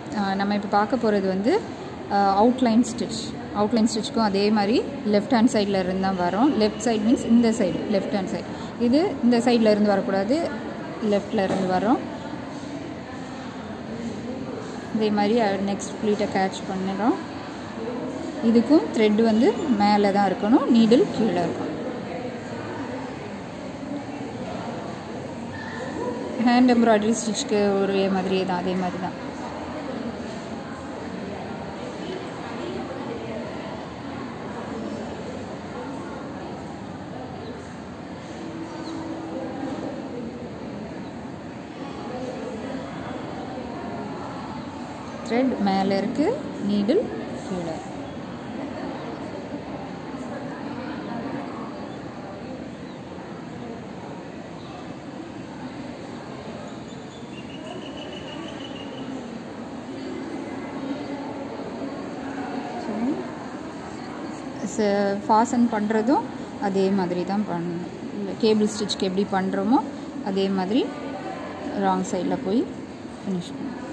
நம்ம இப்போ பார்க்க போகிறது வந்து அவுட்லைன் ஸ்டிச் அவுட்லைன் ஸ்டிச்சுக்கும் அதே மாதிரி லெஃப்ட் ஹேண்ட் சைடில் இருந்து தான் வரும் லெஃப்ட் சைடு மீன்ஸ் இந்த சைடு லெஃப்ட் ஹேண்ட் சைடு இது இந்த சைடில் இருந்து வரக்கூடாது லெஃப்டில் இருந்து வரும் இதே மாதிரி நெக்ஸ்ட் ப்ளீட்டை கேட்ச் பண்ணிடும் இதுக்கும் த்ரெட் வந்து மேலே தான் இருக்கணும் நீடில் கீழே இருக்கும் ஹேண்ட் எம்ப்ராய்டரி ஸ்டிச்சுக்கு ஒரே மாதிரியே தான் அதே மாதிரி தான் த்ரெட் மேலே இருக்குது நீடில் கீழே ஃபாசன் பண்ணுறதும் அதே மாதிரி தான் பண்ணணும் கேபிள் ஸ்டிச்சுக்கு எப்படி பண்ணுறோமோ அதே மாதிரி ராங் சைடில் போய் ஃபினிஷ் பண்ணணும்